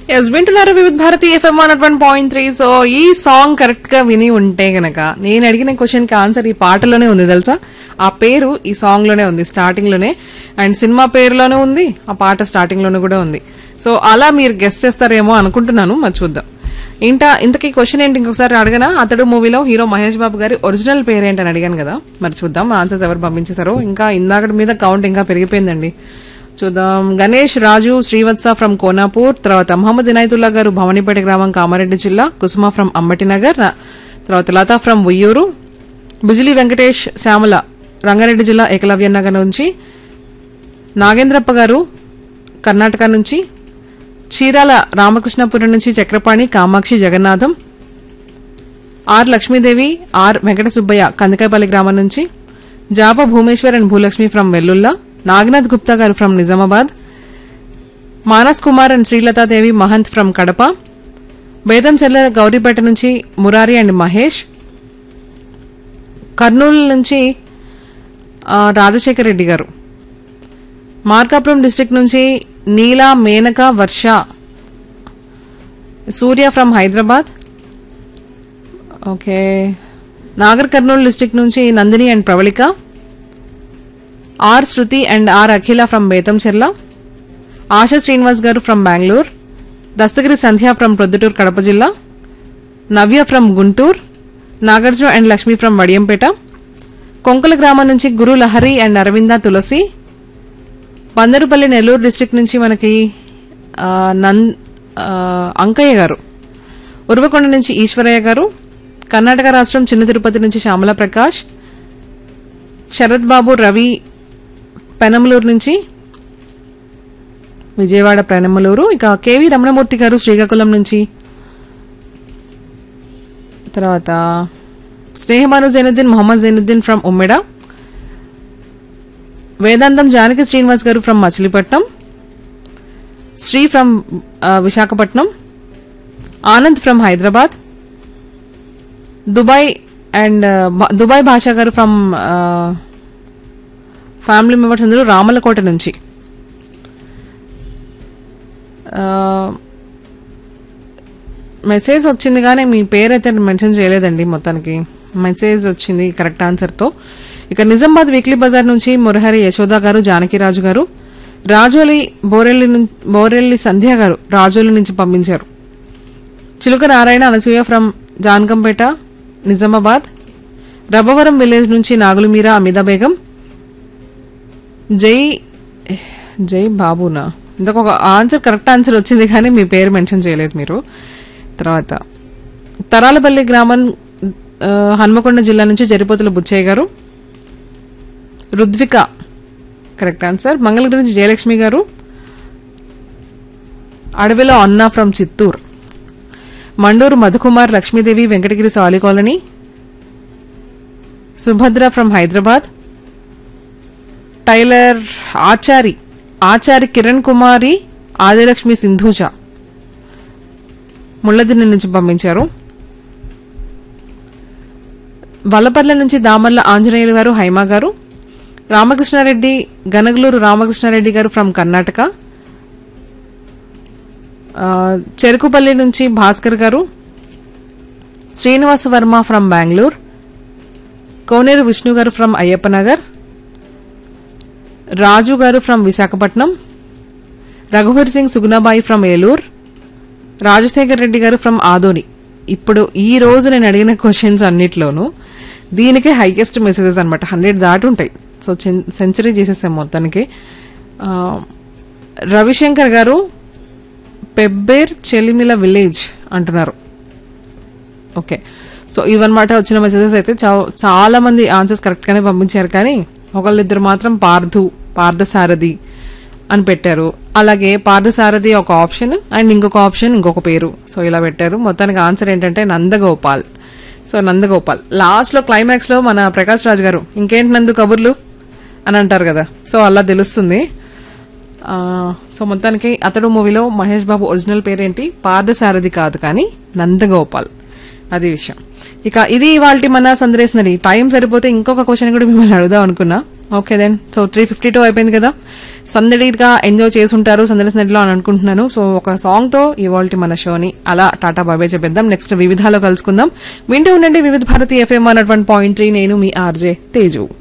yes వింటున్నారు Vividh Bharati FM one one point three so ఈ song correct గా విని ఉంటే గనక నేను అడిగిన క్వశ్చన్ కి ఆన్సర్ ఈ పాటలోనే ఉంది తెలుసా ఆ పేరు ఈ సాంగ్ లోనే ఉంది స్టార్టింగ్ లోనే అండ్ సినిమా పేరులోనే ఉంది ఆ పాట స్టార్టింగ్ లోనే కూడా ఉంది సో అలా మీరు గెస్ట్ చేస్తారేమో అనుకుంటున్నాను మరి చూద్దాం ఇంట ఇంతకీ క్వశ్చన్ ఏంటి ఇంకొకసారి అడగనా అతడు మూవీలో హీరో మహేష్ బాబు గారి ఒరిజినల్ పేరు ఏంటని అడిగాను కదా మరి చూద్దాం ఆన్సర్స్ ఎవరు పంపించేశారో ఇంకా ఇందాకటి మీద కౌంట్ ఇంకా పెరిగిపోయిందండి చూద్దాం గణేష్ రాజు శ్రీవత్స ఫ్రమ్ కోనాపూర్ తర్వాత మహమ్మద్ ఇనాయతుల్లా గారు భవానీపేట గ్రామం కామారెడ్డి జిల్లా కుసుమ ఫ్రమ్ అంబటినగర్ రా- తర్వాత లతా ఫ్రమ్ ఉయ్యూరు బిజిలీ వెంకటేష్ శ్యామల రంగారెడ్డి జిల్లా ఏకలవ్య నగర్ నుంచి నాగేంద్రప్ప గారు కర్ణాటక నుంచి చీరాల రామకృష్ణపురం నుంచి చక్రపాణి కామాక్షి జగన్నాథం ఆర్ లక్ష్మీదేవి ఆర్ వెంకట సుబ్బయ్య కందకాయపల్లి గ్రామం నుంచి జాప Bhumeshwar and Bhulakshmi from Vellulla Naganath Gupta garu from Nizamabad Manas Kumar and Srilathadevi Mahant from Kadapa Bedam Chella Gowripeta నుంచి మురారి అండ్ మహేష్ కర్నూలు నుంచి ఆ, రాజశేఖర్ రెడ్డి గారు మార్కాపురం డిస్టిక్ నుంచి Neela Menaka Varsha Surya from Hyderabad okay Nagar Kurnool district నుంచి Nandini and Pravalika R Shruthi and R Akhila from Bethamcherla Asha Srinivas garu from Bengaluru Dastagiri Sandhya from Proddatur Kadapa జిల్లా Navya from Guntur Nagarjuna and Lakshmi from Vadiyampeta Konkala గ్రామం నుంచి గురు లహరి అండ్ అరవింద తులసి బందరుపల్లి నెల్లూరు డిస్టిక్ నుంచి మనకి ఆ, నం ఆ, అంకయ్య గారు ఉరవకొండ నుంచి ఈశ్వరయ్య గారు కర్ణాటక రాష్ట్రం చిన్న తిరుపతి నుంచి శ్యామల ప్రకాష్ శరత్ బాబు రవి పెనమలూరు నుంచి విజయవాడ పెనమలూరు ఇక కేవి రమణమూర్తి గారు శ్రీకాకుళం నుంచి తర్వాత Snehamanu Zainuddin Mohammed Zainuddin from Ummeda Vedantam Janaki Srinivas garu from Machilipatnam Sri from ఆ, Visakhapatnam Anand from Hyderabad Dubai and Dubai Basha garu from family members అందరూ రామలకోట నుంచి ఆ, మెసేజ్ వచ్చింది కానీ మీ పేరు అయితే మెన్షన్ చేయలేదండి మొత్తానికి మెసేజ్ వచ్చింది కరెక్ట్ ఆన్సర్తో ఇక నిజామాబాద్ వీక్లీ బజార్ నుంచి మురహరి యశోద గారు జానకిరాజు గారు రాజోలి బోరెల్లి నుం- బోరెల్లి సంధ్య గారు రాజోలి నుంచి పంపించారు చిలుక నారాయణ అనసూయ ఫ్రమ్ జాన్కంపేట నిజామాబాద్ రబ్బవరం విలేజ్ నుంచి నాగులమీర అమిదా బేగం జై జై బాబునా ఇందాక ఒక ఆన్సర్ కరెక్ట్ ఆన్సర్ వచ్చింది కానీ మీ పేరు మెన్షన్ చేయలేదు మీరు తర్వాత తరాలపల్లి గ్రామం ఆ, హన్మకొండ జిల్లా నుంచి జరిపోతుల బుచ్చయ్య గారు రుద్విక కరెక్ట్ ఆన్సర్ మంగళగిరి నుంచి జయలక్ష్మి గారు అడవిలో అన్నా from Chittoor Manduru Madhukumar Lakshmidevi Venkatagiri Sali colony Subhadra from Hyderabad tailor Achari Achari Kiran Kumari Adilakshmi Sindhuja Mulladinna నుంచి పంపించారు వల్లపర్ల నుంచి దామర్ల ఆంజనేయులు గారు హైమా గారు రామకృష్ణారెడ్డి గనగలూరు రామకృష్ణారెడ్డి గారు ఫ్రమ్ కర్ణాటక ఆ, చెరుకుపల్లి నుంచి Bhaskar garu Srinivasa Varma from Bengaluru Koneru Vishnu garu from Ayyappanagar Raju garu from Visakhapatnam రఘువీర్ సింగ్ సుగుణాబాయి ఫ్రమ్ ఏలూరు రాజశేఖర్ రెడ్డి గారు ఫ్రమ్ ఆదోని ఇప్పుడు ఈ రోజు నేను అడిగిన క్వశ్చన్స్ అన్నిట్లోనూ దీనికే హైయెస్ట్ మెసేజెస్ అనమాట హండ్రెడ్ దాటి ఉంటాయి సో సెంచరీ చేసేసాం మొత్తానికి ఆ, రవిశంకర్ గారు పెబ్బేర్ చెలిమిల విలేజ్ అంటున్నారు ఓకే సో ఇవన్నమాట వచ్చిన మెసేజెస్ అయితే చా- చాలా మంది ఆన్సర్స్ కరెక్ట్ గానే పంపించారు కానీ ఒకళ్ళిద్దరు మాత్రం పార్థు పార్థసారథి అని పెట్టారు అలాగే పార్థసారథి ఒక ఆప్షన్ అండ్ ఇంకొక ఆప్షన్ ఇంకొక పేరు సో ఇలా పెట్టారు మొత్తానికి ఆన్సర్ ఏంటంటే నందగోపాల్ సో నందగోపాల్ లాస్ట్ లో క్లైమాక్స్ లో మన ప్రకాష్ రాజ్ గారు ఇంకేంటి నందు కబుర్లు అని అంటారు కదా సో అలా తెలుస్తుంది ఆ, సో మొత్తానికి అతడు మూవీలో మహేష్ బాబు ఒరిజినల్ పేరేంటి పార్థసారథి కాదు కానీ నందగోపాల్ అది విషయం ఇక ఇది ఇవాళ మన సందేశనది టైం సరిపోతే ఇంకొక క్వశ్చన్ కూడా మిమ్మల్ని అడుగుదాం అనుకున్నా okay then so three fifty two అయిపోయింది కదా సందడిగా ఎంజాయ్ చేసి ఉంటారు సందడి సందడిలో అని అనుకుంటున్నాను సో ఒక సాంగ్ తో ఇవాళ మన షోని అలా టాటా బాబాయ్ చెప్పేద్దాం నెక్స్ట్ వివిధాలో కలుసుకుందాం వింటూ ఉండండి Vividh Bharati FM one point three నేను మీ ఆర్జే తేజు